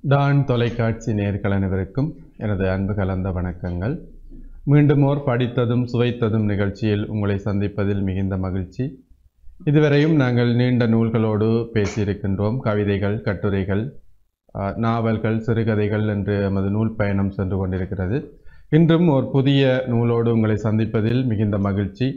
Don தொலைக்காட்சி நேர்கள் அனைவருக்கும் எனது அன்பு கலந்த வணக்கங்கள் மீண்டும் ஓர் படித்ததும் சுவைத்ததும் நிகழ்ச்சியில் உங்களை சந்திப்பதில் மிகுந்த மகிழ்ச்சி இதுவரையும் நாங்கள் நீண்ட நூல்களோடு பேசியிருக்கின்றோம் கவிதைகள் கட்டுரைகள் ஆஹ், நாவல்கள் சிறுகதைகள் என்று எமது நூல் பயணம் சென்று கொண்டிருக்கிறது இன்றும் ஒரு புதிய நூலோடு உங்களை சந்திப்பதில் மிகுந்த மகிழ்ச்சி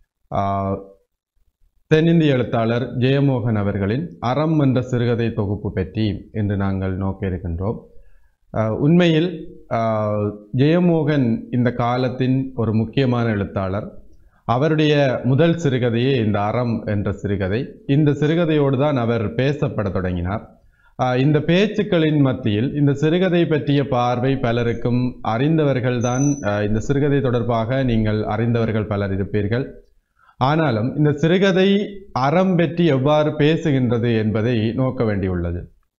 ஆஹ், தென்னிந்திய எழுத்தாளர் ஜெயமோகன் அவர்களின் அறம் என்ற சிறுகதை தொகுப்பு பற்றி இன்று நாங்கள் நோக்க இருக்கின்றோம் அஹ், உண்மையில் அஹ், ஜெயமோகன் இந்த காலத்தின் ஒரு முக்கியமான எழுத்தாளர் அவருடைய முதல் சிறுகதையே இந்த அறம் என்ற சிறுகதை இந்த சிறுகதையோடு தான் அவர் பேசப்பட தொடங்கினார் அஹ், இந்த பேச்சுக்களின் மத்தியில் இந்த சிறுகதை பற்றிய பார்வை பலருக்கும் அறிந்தவர்கள்தான் அஹ், இந்த சிறுகதை தொடர்பாக நீங்கள் அறிந்தவர்கள் பலர் இருப்பீர்கள் ஆனாலும் இந்த சிறுகதை அறம் பற்றி எவ்வாறு பேசுகின்றது என்பதை நோக்க வேண்டியுள்ளது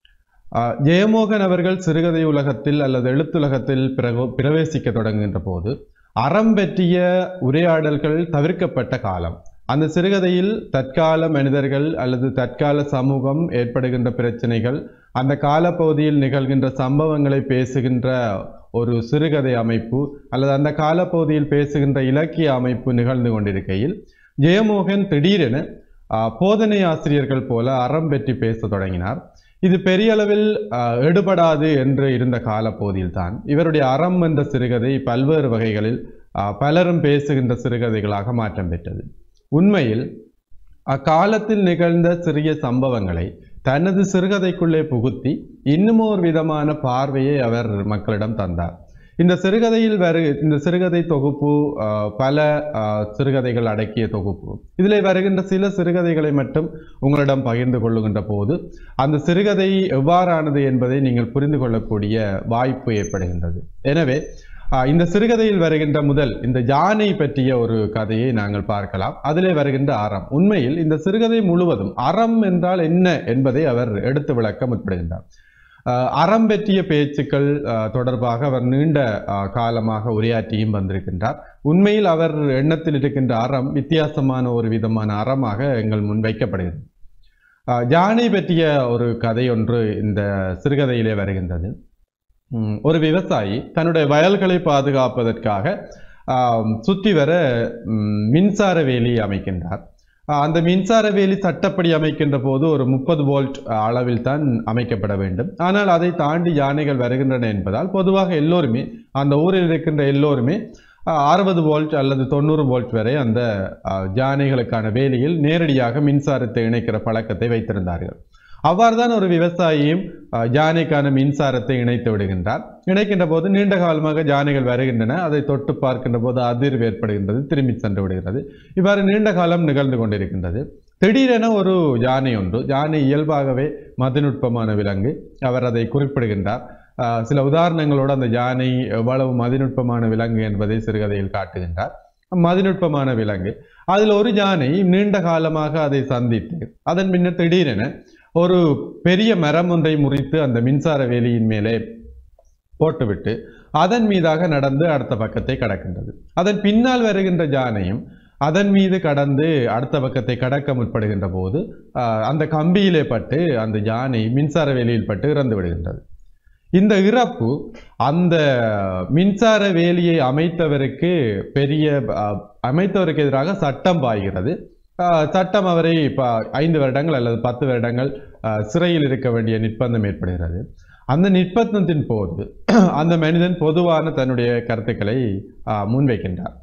ஆஹ் ஜெயமோகன் அவர்கள் சிறுகதை உலகத்தில் அல்லது எழுத்துலகத்தில் பிரக- பிரவேசிக்க தொடங்குகின்ற போது அறம் பற்றிய உரையாடல்கள் தவிர்க்கப்பட்ட காலம் அந்த சிறுகதையில் தற்கால மனிதர்கள் அல்லது தற்கால சமூகம் ஏற்படுகின்ற பிரச்சனைகள் அந்த காலப்பகுதியில் நிகழ்கின்ற சம்பவங்களை பேசுகின்ற ஒரு சிறுகதை அமைப்பு அல்லது அந்த காலப்பகுதியில் பேசுகின்ற இலக்கிய அமைப்பு நிகழ்ந்து கொண்டிருக்கையில் ஜெயமோகன் திடீரென ஆஹ், போதனை ஆசிரியர்கள் போல அறம் பற்றி பேசத் தொடங்கினார் இது பெரிய அளவில் ஆஹ், எடுபடாது என்று இருந்த காலப்பகுதியில் தான் இவருடைய அறம் என்ற சிறுகதை பல்வேறு வகைகளில் ஆஹ், பலரும் பேசுகின்ற சிறுகதைகளாக மாற்றம் பெற்றது உண்மையில் அக்காலத்தில் நிகழ்ந்த சிறிய சம்பவங்களை தனது சிறுகதைக்குள்ளே புகுத்தி இன்னும் ஒரு விதமான பார்வையை அவர் மக்களிடம் தந்தார் இந்த சிறுகதையில் வரு இந்த சிறுகதை தொகுப்பு ஆஹ், பல ஆஹ், சிறுகதைகள் அடக்கிய தொகுப்பு இதில் வருகின்ற சில சிறுகதைகளை மட்டும் உங்களிடம் பகிர்ந்து கொள்ளுகின்ற போது அந்த சிறுகதை எவ்வாறானது என்பதை நீங்கள் புரிந்து கொள்ளக்கூடிய வாய்ப்பு ஏற்படுகின்றது எனவே ஆஹ், இந்த சிறுகதையில் வருகின்ற முதல் இந்த யானை பற்றிய ஒரு கதையை நாங்கள் பார்க்கலாம் அதிலே வருகின்ற அறம் உண்மையில் இந்த சிறுகதை முழுவதும் அறம் என்றால் என்ன என்பதை அவர் எடுத்து விளக்க முற்படுகின்றார் ஆஹ், அறம் பற்றிய பேச்சுக்கள் ஆஹ், தொடர்பாக அவர் நீண்ட ஆஹ், காலமாக உரையாற்றியும் வந்திருக்கின்றார் உண்மையில் அவர் எண்ணத்தில் இருக்கின்ற அறம் வித்தியாசமான ஒரு விதமான அறமாக எங்கள் முன் வைக்கப்படுகிறது ஆஹ், யானை பற்றிய ஒரு கதை ஒன்று இந்த சிறுகதையிலே வருகின்றது உம், ஒரு விவசாயி தன்னுடைய வயல்களை பாதுகாப்பதற்காக ஆம், சுற்றி வர உம், மின்சார வேலி அமைக்கின்றார் ஆஹ், அந்த மின்சார வேலி சட்டப்படி அமைக்கின்ற போது ஒரு முப்பது வோல்ட் அளவில் தான் அமைக்கப்பட வேண்டும் ஆனால் அதை தாண்டி யானைகள் வருகின்றன என்பதால் பொதுவாக எல்லோருமே அந்த ஊரில் இருக்கின்ற எல்லோருமே அறுபது வோல்ட் அல்லது தொண்ணூறு வோல்ட் வரை அந்த ஆஹ், யானைகளுக்கான வேலியில் நேரடியாக மின்சாரத்தை இணைக்கிற பழக்கத்தை வைத்திருந்தார்கள் அவ்வாறுதான் ஒரு விவசாயியும் அஹ், யானைக்கான மின்சாரத்தை இணைத்து விடுகின்றார் இணைக்கின்ற போது நீண்ட காலமாக யானைகள் வருகின்றன அதை தொட்டு பார்க்கின்ற போது அதிர்வு ஏற்படுகின்றது திரும்பி சென்று விடுகிறது இவ்வாறு நீண்ட காலம் நிகழ்ந்து கொண்டிருக்கின்றது திடீரென ஒரு யானை ஒன்று யானை இயல்பாகவே மதிநுட்பமான விலங்கு அவர் அதை குறிப்பிடுகின்றார் அஹ், சில உதாரணங்களோடு அந்த யானை எவ்வளவு மதிநுட்பமான விலங்கு என்பதை சிறுகதையில் காட்டுகின்றார் மதிநுட்பமான விலங்கு அதில் ஒரு யானை நீண்ட காலமாக அதை சந்தித்து அதன் பின்னர் திடீரென ஒரு பெரிய மரம் ஒன்றை முறித்து அந்த மின்சார வேலியின் மேலே போட்டுவிட்டு அதன் மீதாக நடந்து அடுத்த பக்கத்தை கடக்கின்றது அதன் பின்னால் வருகின்ற யானையும் அதன் மீது கடந்து அடுத்த பக்கத்தை கடக்க முற்படுகின்ற போது ஆஹ், அந்த கம்பியிலே பட்டு அந்த யானை மின்சார வேலியில் பட்டு இறந்து விடுகின்றது இந்த இறப்பு அந்த மின்சார வேலியை அமைத்தவருக்கு பெரிய ஆஹ், அமைத்தவருக்கு எதிராக சட்டம் பாய்கிறது ஆஹ், சட்டம் அவரை இப்போ ஐந்து வருடங்கள் அல்லது பத்து வருடங்கள் ஆஹ், சிறையில் இருக்க வேண்டிய நிர்பந்தம் ஏற்படுகிறது அந்த நிர்பந்தத்தின் போது அந்த மனிதன் பொதுவான தன்னுடைய கருத்துக்களை ஆஹ், முன்வைக்கின்றார்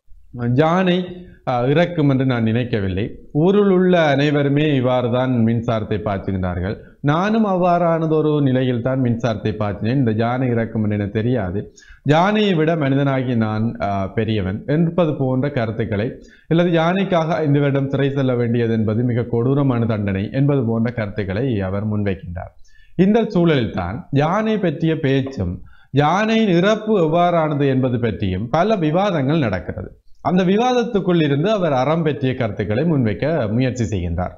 யானை ஆஹ், இறக்கும் என்று நான் நினைக்கவில்லை ஊரில் உள்ள அனைவருமே இவ்வாறு தான் மின்சாரத்தை பாய்ச்சுகின்றார்கள் நானும் அவ்வாறானதொரு நிலையில் தான் மின்சாரத்தை பாய்ச்சினேன் இந்த யானை இறக்கும் என்று எனக்கு தெரியாது யானையை விட மனிதனாகி நான் ஆஹ், பெரியவன் என்பது போன்ற கருத்துக்களை அல்லது யானைக்காக இந்த வருடம் சிறை செல்ல வேண்டியது என்பது மிக கொடூரமான தண்டனை என்பது போன்ற கருத்துக்களை அவர் முன்வைக்கின்றார் இந்த சூழலில் தான் யானை பற்றிய பேச்சும் யானையின் இறப்பு எவ்வாறானது என்பது பற்றியும் பல விவாதங்கள் நடக்கிறது அந்த விவாதத்துக்குள் இருந்து அவர் அறம் பற்றிய கருத்துக்களை முன்வைக்க முயற்சி செய்கின்றார்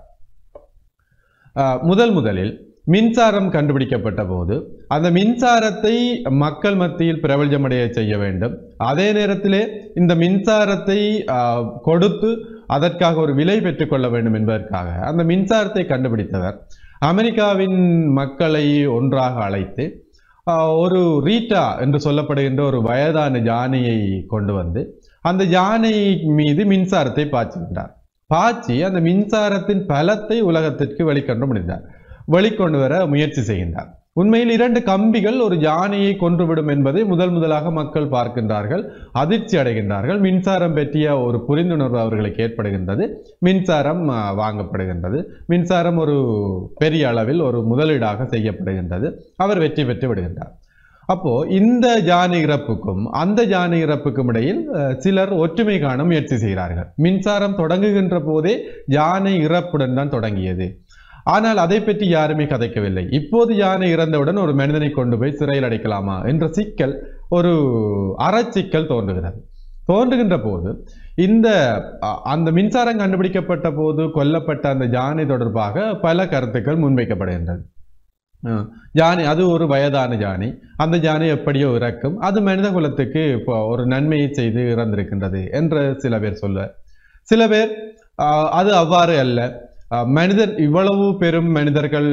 ஆஹ் முதல் முதலில் மின்சாரம் கண்டுபிடிக்கப்பட்ட போது அந்த மின்சாரத்தை மக்கள் மத்தியில் பிரபல்யமடைய செய்ய வேண்டும் அதே நேரத்திலே இந்த மின்சாரத்தை ஆஹ், கொடுத்து அதற்காக ஒரு விலை பெற்றுக்கொள்ள வேண்டும் என்பதற்காக அந்த மின்சாரத்தை கண்டுபிடித்தவர் அமெரிக்காவின் மக்களை ஒன்றாக அழைத்து ஆஹ், ஒரு ரீட்டா என்று சொல்லப்படுகின்ற ஒரு வயதான யானையை கொண்டு வந்து அந்த யானை மீது மின்சாரத்தை பாய்ச்சுகின்றார் பாய்ச்சி அந்த மின்சாரத்தின் பலத்தை உலகத்திற்கு வெளிக்கொண்டு முடிந்தார் வெளிக்கொண்டு வர முயற்சி செய்கின்றார் உண்மையில் இரண்டு கம்பிகள் ஒரு யானையை கொன்றுவிடும் என்பதை முதல் முதலாக மக்கள் பார்க்கின்றார்கள் அதிர்ச்சி அடைகின்றார்கள் மின்சாரம் பற்றிய ஒரு புரிந்துணர்வு அவர்களுக்கு ஏற்படுகின்றது மின்சாரம் ஆ, வாங்கப்படுகின்றது மின்சாரம் ஒரு பெரிய அளவில் ஒரு முதலீடாக செய்யப்படுகின்றது அவர் வெற்றி பெற்று விடுகின்றார் அப்போ இந்த யானை இறப்புக்கும் அந்த யானை இறப்புக்கும் இடையில் அஹ், சிலர் ஒற்றுமை காண முயற்சி செய்கிறார்கள் மின்சாரம் தொடங்குகின்ற போதே யானை இறப்புடன் தான் தொடங்கியது ஆனால் அதை பற்றி யாருமே கதைக்கவில்லை இப்போது யானை இறந்தவுடன் ஒரு மனிதனை கொண்டு போய் சிறையில் அடைக்கலாமா என்ற சிக்கல் ஒரு அறச்சிக்கல் தோன்றுகிறது தோன்றுகின்ற போது இந்த அ- அந்த மின்சாரம் கண்டுபிடிக்கப்பட்ட போது கொல்லப்பட்ட அந்த யானை தொடர்பாக பல கருத்துக்கள் முன்வைக்கப்படுகின்றது அஹ் யானை அது ஒரு வயதான யானை அந்த யானை எப்படியோ இறக்கும் அது மனித குலத்துக்கு இப்போ ஒரு நன்மையை செய்து இறந்திருக்கின்றது என்று சில பேர் சொல்ல சில பேர் ஆஹ், அது அவ்வாறு அல்ல ஆஹ், மனிதர் இவ்வளவு பெரும் மனிதர்கள்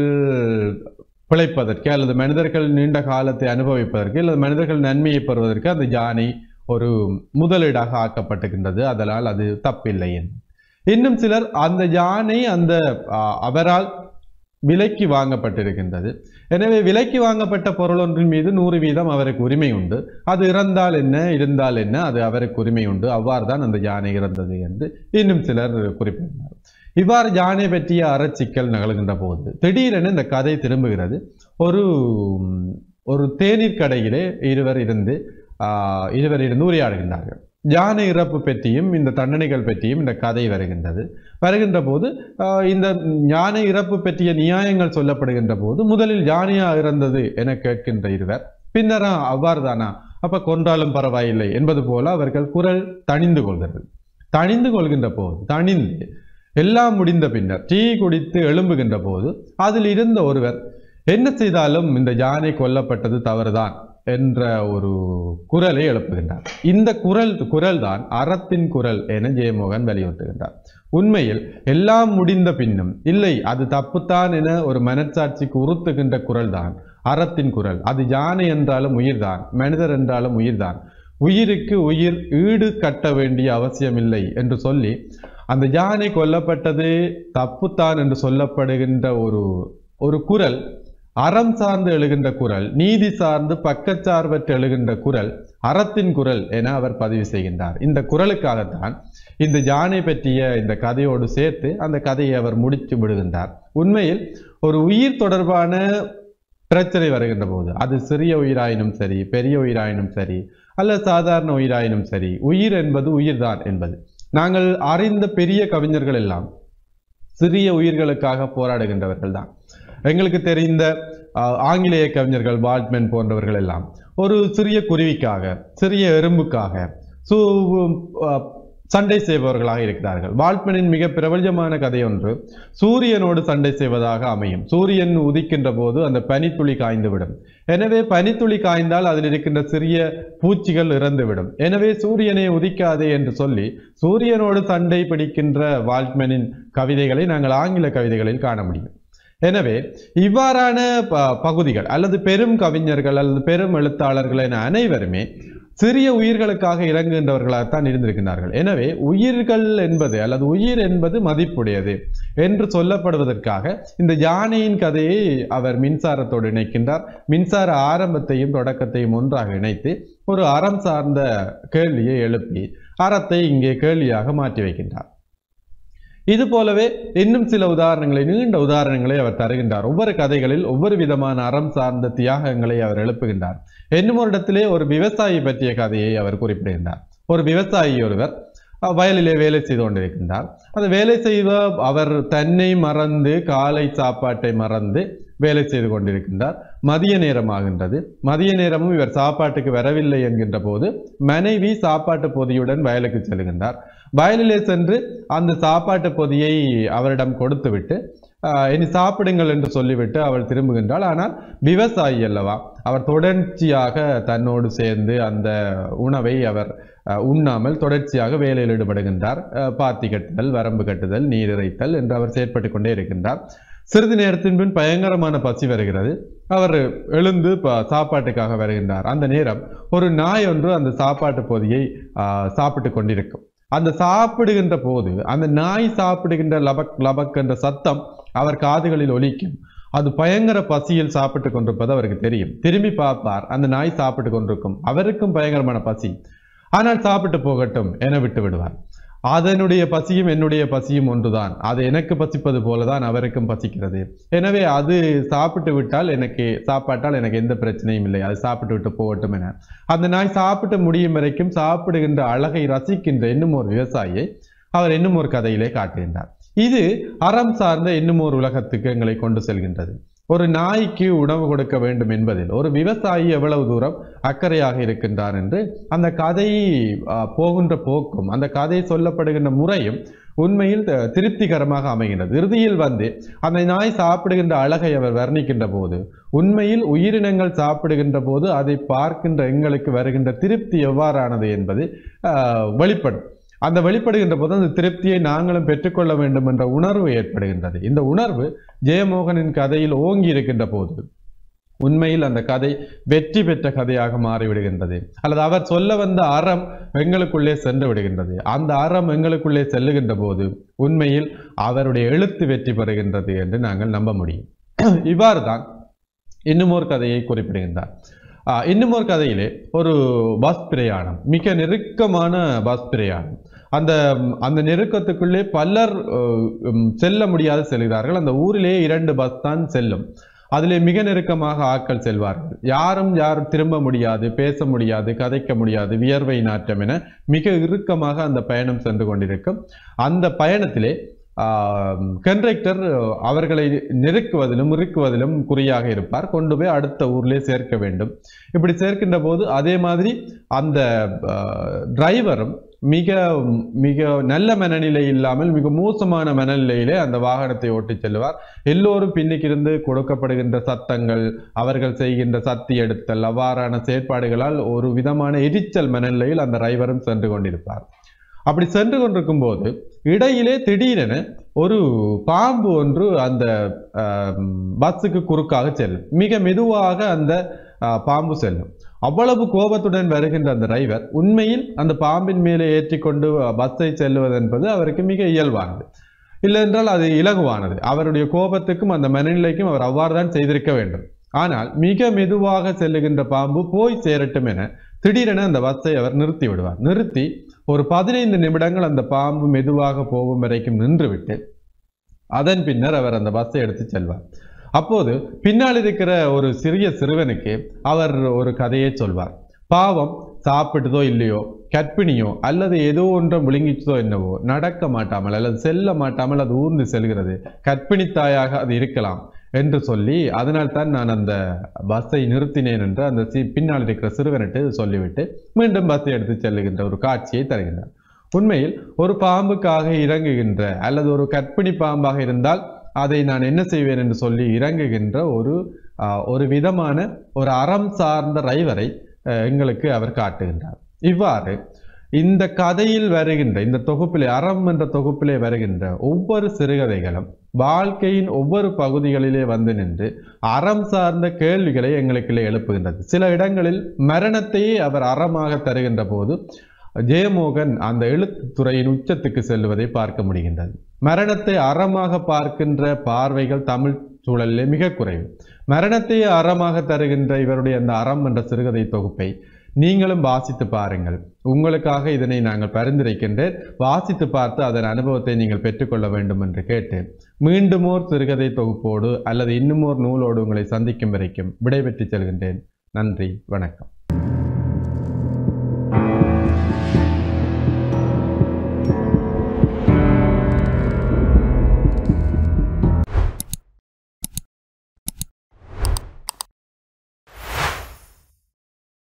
பிழைப்பதற்கு அல்லது மனிதர்கள் நீண்ட காலத்தை அனுபவிப்பதற்கு அல்லது மனிதர்கள் நன்மையை பெறுவதற்கு அந்த யானை ஒரு முதலீடாக ஆக்கப்பட்டிருக்கின்றது அதனால் அது தப்பில்லை என்று. இன்னும் சிலர் அந்த யானை அந்த ஆஹ், அவரால் விலைக்கு வாங்கப்பட்டிருக்கின்றது எனவே விலைக்கு வாங்கப்பட்ட பொருள் ஒன்றின் மீது நூறு வீதம் அவருக்கு உரிமை உண்டு அது இறந்தால் என்ன இருந்தால் என்ன அது அவருக்கு உரிமை உண்டு அவ்வாறு தான் அந்த யானை இறந்தது என்று இன்னும் சிலர் குறிப்பிட்டார் இவ்வாறு யானை பற்றிய அறச்சிக்கல் நிகழ்கின்ற போது திடீரென இந்த கதை திரும்புகிறது ஒரு ம், ஒரு தேநீர் கடையிலே இருவர் இருந்து ஆஹ், இருவர் இருந்து உரையாடுகின்றார்கள் யானை இறப்பு பற்றியும் இந்த தண்டனைகள் பற்றியும் இந்த கதை வருகின்றது வருகின்ற போது ஆஹ், இந்த யானை இறப்பு பற்றிய நியாயங்கள் சொல்லப்படுகின்ற போது முதலில் யானையா இறந்தது என கேட்கின்ற இருவர் பின்னரா அவ்வாறு தானா அப்ப கொன்றாலும் பரவாயில்லை என்பது போல அவர்கள் குரல் தணிந்து கொள்கிறது தணிந்து கொள்கின்ற போது தணிந்து எல்லாம் முடிந்த பின்னர் டீ குடித்து எழும்புகின்ற போது அதில் இருந்த ஒருவர் என்ன செய்தாலும் இந்த யானை கொல்லப்பட்டது தவறுதான் என்ற ஒரு குரலை எழுப்புகின்றார் இந்த குரல் குரல் தான் அறத்தின் குரல் என ஜெயமோகன் வலியுறுத்துகின்றார் உண்மையில் எல்லாம் முடிந்த பின்னும் இல்லை அது தப்புத்தான் என ஒரு மனச்சாட்சிக்கு உறுத்துகின்ற குரல் தான் அறத்தின் குரல் அது யானை என்றாலும் உயிர்தான் மனிதர் என்றாலும் உயிர்தான் உயிருக்கு உயிர் ஈடு கட்ட வேண்டிய அவசியமில்லை என்று சொல்லி அந்த யானை கொல்லப்பட்டது தப்புத்தான் என்று சொல்லப்படுகின்ற ஒரு ஒரு குரல் அறம் சார்ந்து எழுகின்ற குரல் நீதி சார்ந்து பக்கச்சார்பற்று எழுகின்ற குரல் அறத்தின் குரல் என அவர் பதிவு செய்கின்றார் இந்த குரலுக்காகத்தான் இந்த யானை பற்றிய இந்த கதையோடு சேர்த்து அந்த கதையை அவர் முடித்து விடுகின்றார் உண்மையில் ஒரு உயிர் தொடர்பான பிரச்சனை வருகின்ற போது அது சிறிய உயிராயினும் சரி பெரிய உயிராயினும் சரி அல்ல சாதாரண உயிராயினும் சரி உயிர் என்பது உயிர்தான் என்பது நாங்கள் அறிந்த பெரிய கவிஞர்கள் எல்லாம் சிறிய உயிர்களுக்காக போராடுகின்றவர்கள் தான் எங்களுக்கு தெரிந்த ஆஹ், ஆங்கிலேய கவிஞர்கள் வால்ட்மேன் போன்றவர்கள் எல்லாம் ஒரு சிறிய குருவிக்காக சிறிய எறும்புக்காக சு ஆஹ், சண்டை செய்பவர்களாக இருக்கிறார்கள் வால்ட்மேனின் மிக பிரபல்யமான கதை ஒன்று சூரியனோடு சண்டை செய்வதாக அமையும் சூரியன் உதிக்கின்ற போது அந்த பனித்துளி காய்ந்துவிடும் எனவே பனித்துளி காய்ந்தால் அதில் இருக்கின்ற சிறிய பூச்சிகள் இறந்துவிடும் எனவே சூரியனை உதிக்காதே என்று சொல்லி சூரியனோடு சண்டை பிடிக்கின்ற வால்ட்மேனின் கவிதைகளை நாங்கள் ஆங்கில கவிதைகளில் காண முடியும் எனவே இவ்வாறான ப- பகுதிகள் அல்லது பெரும் கவிஞர்கள் அல்லது பெரும் எழுத்தாளர்கள் என அனைவருமே சிறிய உயிர்களுக்காக இறங்குகின்றவர்களாகத்தான் இருந்திருக்கிறார்கள் எனவே உயிர்கள் என்பது அல்லது உயிர் என்பது மதிப்புடையது என்று சொல்லப்படுவதற்காக இந்த யானையின் கதையை அவர் மின்சாரத்தோடு இணைக்கின்றார் மின்சார ஆரம்பத்தையும் தொடக்கத்தையும் ஒன்றாக இணைத்து ஒரு அறம் சார்ந்த கேள்வியை எழுப்பி அறத்தை இங்கே கேள்வியாக மாற்றி வைக்கின்றார் இது போலவே இன்னும் சில உதாரணங்களை நீண்ட உதாரணங்களை அவர் தருகின்றார் ஒவ்வொரு கதைகளில் ஒவ்வொரு விதமான அறம் சார்ந்த தியாகங்களை அவர் எழுப்புகின்றார் இன்னும் ஒரு இடத்திலே ஒரு விவசாயி பற்றிய கதையை அவர் குறிப்பிடுகின்றார் ஒரு விவசாயி ஒருவர் அஹ், வயலிலே வேலை செய்து கொண்டிருக்கின்றார் அந்த வேலை செய்வ அவர் தன்னை மறந்து காலை சாப்பாட்டை மறந்து வேலை செய்து கொண்டிருக்கின்றார் மதிய நேரமாகின்றது மதிய நேரமும் இவர் சாப்பாட்டுக்கு வரவில்லை என்கின்ற போது மனைவி சாப்பாட்டு பொதியுடன் வயலுக்கு செல்கின்றார் வயலிலே சென்று அந்த சாப்பாட்டு பொதியை அவரிடம் கொடுத்துவிட்டு ஆஹ், இனி சாப்பிடுங்கள் என்று சொல்லிவிட்டு அவள் திரும்புகின்றாள் ஆனால் விவசாயி அல்லவா அவர் தொடர்ச்சியாக தன்னோடு சேர்ந்து அந்த உணவை அவர் ஆஹ், உண்ணாமல் தொடர்ச்சியாக வேலையில் ஈடுபடுகின்றார் ஆஹ், பாத்தி கட்டுதல் வரம்பு கட்டுதல் நீர் இறைத்தல் என்று அவர் செயற்பட்டு கொண்டே இருக்கின்றார் சிறிது நேரத்தின் பின் பயங்கரமான பசி வருகிறது அவர் எழுந்து ப- சாப்பாட்டுக்காக வருகின்றார் அந்த நேரம் ஒரு நாய் ஒன்று அந்த சாப்பாட்டு பொதியை ஆஹ், சாப்பிட்டு கொண்டிருக்கும் அந்த சாப்பிடுகின்ற போது அந்த நாய் சாப்பிடுகின்ற லபக் லபக் என்ற சத்தம் அவர் காதுகளில் ஒலிக்கும் அது பயங்கர பசியில் சாப்பிட்டு கொண்டிருப்பது அவருக்கு தெரியும் திரும்பி பார்ப்பார் அந்த நாய் சாப்பிட்டு கொண்டிருக்கும் அவருக்கும் பயங்கரமான பசி ஆனால் சாப்பிட்டு போகட்டும் என விட்டு விடுவார் அதனுடைய பசியும் என்னுடைய பசியும் ஒன்றுதான் அது எனக்கு பசிப்பது போலதான் அவருக்கும் பசிக்கிறது எனவே அது சாப்பிட்டு விட்டால் எனக்கு சாப்பாட்டால் எனக்கு எந்த பிரச்சனையும் இல்லை அது சாப்பிட்டு விட்டு போகட்டும் என அந்த நாய் சாப்பிட்டு முடியும் வரைக்கும் சாப்பிடுகின்ற அழகை ரசிக்கின்ற இன்னும் ஒரு விவசாயியை அவர் இன்னும் ஒரு கதையிலே காட்டுகின்றார் இது அறம் சார்ந்த இன்னும் ஒரு உலகத்துக்கு எங்களை கொண்டு செல்கின்றது ஒரு நாய்க்கு உணவு கொடுக்க வேண்டும் என்பதில் ஒரு விவசாயி எவ்வளவு தூரம் அக்கறையாக இருக்கின்றார் என்று அந்த கதை ஆ, போகின்ற போக்கும் அந்த கதை சொல்லப்படுகின்ற முறையும் உண்மையில் த- திருப்திகரமாக அமைகின்றது இறுதியில் வந்து அந்த நாய் சாப்பிடுகின்ற அழகை அவர் வர்ணிக்கின்ற போது உண்மையில் உயிரினங்கள் சாப்பிடுகின்ற போது அதை பார்க்கின்ற எங்களுக்கு வருகின்ற திருப்தி எவ்வாறானது என்பது ஆ, வெளிப்படும் அந்த வெளிப்படுகின்ற போது அந்த திருப்தியை நாங்களும் பெற்றுக்கொள்ள வேண்டும் என்ற உணர்வு ஏற்படுகின்றது இந்த உணர்வு ஜெயமோகனின் கதையில் ஓங்கி இருக்கின்ற போது உண்மையில் அந்த கதை வெற்றி பெற்ற கதையாக மாறிவிடுகின்றது அல்லது அவர் சொல்ல வந்த அறம் எங்களுக்குள்ளே சென்று விடுகின்றது அந்த அறம் எங்களுக்குள்ளே செல்லுகின்ற போது உண்மையில் அவருடைய எழுத்து வெற்றி பெறுகின்றது என்று நாங்கள் நம்ப முடியும் இவ்வாறு தான் இன்னும் ஒரு கதையை குறிப்பிடுகின்றார் ஆஹ் இன்னும் ஒரு கதையிலே ஒரு பஸ் பிரயாணம் மிக நெருக்கமான பஸ் பிரயாணம் அந்த அந்த நெருக்கத்துக்குள்ளே பலர் அஹ், உம், செல்ல முடியாது செல்கிறார்கள் அந்த ஊரிலே இரண்டு பஸ் தான் செல்லும் அதிலே மிக நெருக்கமாக ஆட்கள் செல்வார்கள் யாரும் யாரும் திரும்ப முடியாது பேச முடியாது கதைக்க முடியாது வியர்வை நாட்டம் என மிக இறுக்கமாக அந்த பயணம் சென்று கொண்டிருக்கும் அந்த பயணத்திலே கண்ட்ரக்டர் அவர்களை நெருக்குவதிலும் இறுக்குவதிலும் குறியாக இருப்பார் கொண்டு போய் அடுத்த ஊர்லயே சேர்க்க வேண்டும் இப்படி சேர்க்கின்ற போது அதே மாதிரி அந்த டிரைவரும் மிக மிக நல்ல மனநிலை இல்லாமல் மிக மோசமான மனநிலையிலே அந்த வாகனத்தை ஓட்டிச் செல்வார் எல்லோரும் பின்னுக்கிருந்து கொடுக்கப்படுகின்ற சத்தங்கள் அவர்கள் செய்கின்ற சத்தி எடுத்தல் அவ்வாறான செயற்பாடுகளால் ஒரு விதமான எரிச்சல் மனநிலையில் அந்த டிரைவரும் சென்று கொண்டிருப்பார் அப்படி சென்று கொண்டிருக்கும் போது இடையிலே திடீரென ஒரு பாம்பு ஒன்று அந்த ஆம், பஸ்ஸுக்கு குறுக்காக செல்லும் மிக மெதுவாக அந்த ஆ, பாம்பு செல்லும் அவ்வளவு கோபத்துடன் வருகின்ற அந்த டிரைவர் உண்மையில் அந்த பாம்பின் மேலே ஏற்றிக்கொண்டு பஸ்ஸை செல்வது என்பது அவருக்கு மிக இயல்பானது இல்லை என்றால் அது இலகுவானது அவருடைய கோபத்துக்கும் அந்த மனநிலைக்கும் அவர் அவ்வாறு தான் செய்திருக்க வேண்டும் ஆனால் மிக மெதுவாக செல்லுகின்ற பாம்பு போய் சேரட்டும் என திடீரென அந்த பஸ்ஸை அவர் நிறுத்தி விடுவார் நிறுத்தி ஒரு பதினைந்து நிமிடங்கள் அந்த பாம்பு மெதுவாக போகும் வரைக்கும் நின்றுவிட்டு அதன் பின்னர் அவர் அந்த பஸ்ஸை எடுத்து செல்வார் அப்போது பின்னால் இருக்கிற ஒரு சிறிய சிறுவனுக்கு அவர் ஒரு கதையை சொல்வார் பாவம் சாப்பிட்டதோ இல்லையோ கற்பிணியோ அல்லது ஏதோ ஒன்றும் விழுங்கிச்சதோ என்னவோ நடக்க மாட்டாமல் அல்லது செல்ல மாட்டாமல் அது ஊர்ந்து செல்கிறது கற்பிணி தாயாக அது இருக்கலாம் என்று சொல்லி அதனால் தான் நான் அந்த பஸ்ஸை நிறுத்தினேன் என்று அந்த சி- பின்னால் இருக்கிற சிறுவனிட்டு சொல்லிவிட்டு மீண்டும் பஸ்ஸை எடுத்து செல்லுகின்ற ஒரு காட்சியை தருகின்றார் உண்மையில் ஒரு பாம்புக்காக இறங்குகின்ற அல்லது ஒரு கற்பிணி பாம்பாக இருந்தால் அதை நான் என்ன செய்வேன் என்று சொல்லி இறங்குகின்ற ஒரு ஆஹ், ஒரு விதமான ஒரு அறம் சார்ந்த ரைவரை அஹ், எங்களுக்கு அவர் காட்டுகின்றார் இவ்வாறு இந்த கதையில் வருகின்ற இந்த தொகுப்பிலே அறம் என்ற தொகுப்பிலே வருகின்ற ஒவ்வொரு சிறுகதைகளும் வாழ்க்கையின் ஒவ்வொரு பகுதிகளிலே வந்து நின்று அறம் சார்ந்த கேள்விகளை எங்களுக்குள்ளே எழுப்புகின்றது சில இடங்களில் மரணத்தையே அவர் அறமாக தருகின்ற போது ஜெயமோகன் அந்த எழுத்துத்துறையின் உச்சத்துக்கு செல்வதை பார்க்க முடிகின்றது மரணத்தை அறமாக பார்க்கின்ற பார்வைகள் தமிழ் சூழலிலே மிக குறைவு மரணத்தையே அறமாக தருகின்ற இவருடைய அந்த அறம் என்ற சிறுகதை தொகுப்பை நீங்களும் வாசித்து பாருங்கள் உங்களுக்காக இதனை நாங்கள் பரிந்துரைக்கின்றேன் வாசித்து பார்த்து அதன் அனுபவத்தை நீங்கள் பெற்றுக்கொள்ள வேண்டும் என்று கேட்டு மீண்டுமோர் சிறுகதை தொகுப்போடு அல்லது இன்னுமோர் நூலோடு உங்களை சந்திக்கும் வரைக்கும் விடைபெற்று செல்கின்றேன் நன்றி வணக்கம்